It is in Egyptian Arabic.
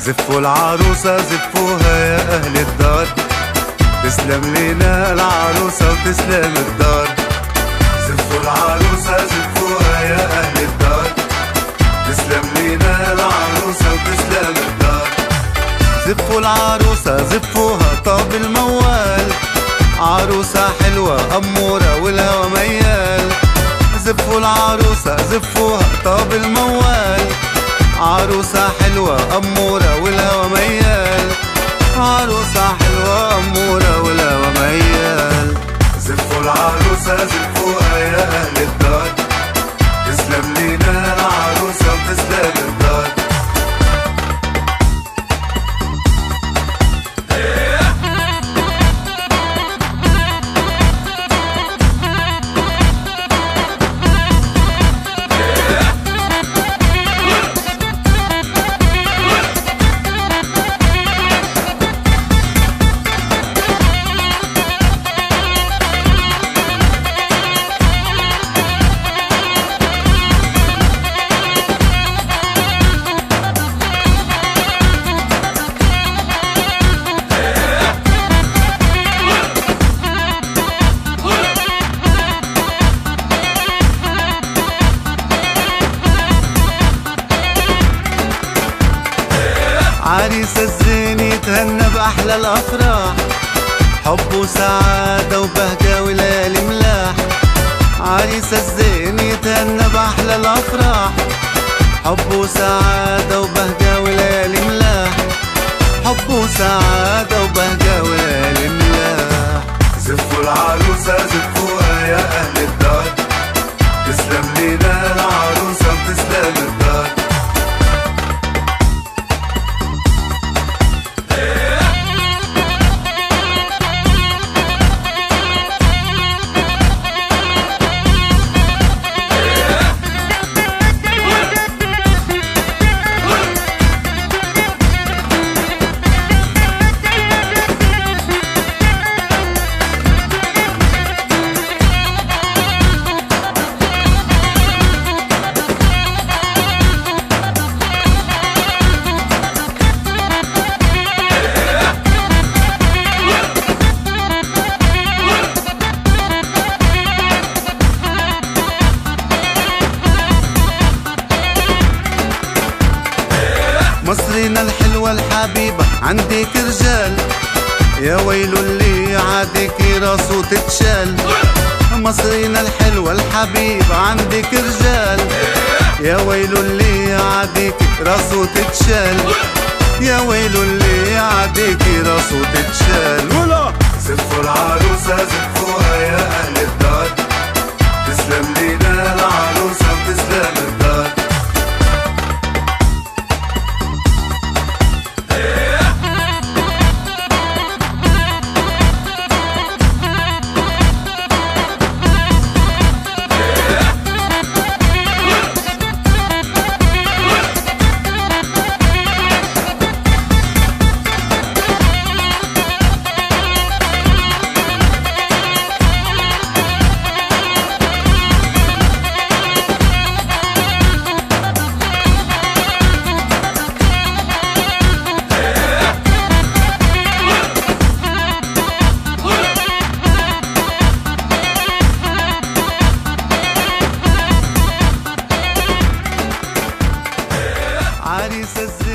زفوا العروسة زفوها يا أهل الدار تسلم لينا العروسة وتسلم الدار زفوا العروسة زفوها يا أهل الدار تسلم لينا العروسة وتسلم الدار زفوا العروسة زفوها طاب الموال عروسة حلوة أمورة والهوى ميال زفوا العروسة زفوها طاب الموال عروسة حلوة أمورة والهوى ميال عروسة حلوة أمورة والهوى ميال زفوا العروسة زفوها يا أهل الدار تسلم لينا العروسة وتسلم الدار عريس الزين يتهنى بأحلى الأفراح حب وسعادة وبهجة وليالي ملاح عريس الزين يتهنى بأحلى الأفراح حب وسعادة وبهجة وليالي ملاح حب وسعادة وبهجة وليالي ملاح زفوا العروسة زفوها يا أهل الدار تسلم لينا العروسة وتسلم الدار مصرنا الحلوة الحبيبة عندك رجال يا ويل اللي عادك راسه تتشال مصرنا الحلوة الحبيبة عندك رجال يا ويل اللي عادك راسه تتشال يا ويل اللي عادك راسه تتشال ولا زفوا العروسة زفوها يا أهل الدار تسلم لينا العروسة وتسلم الدار عريس الزين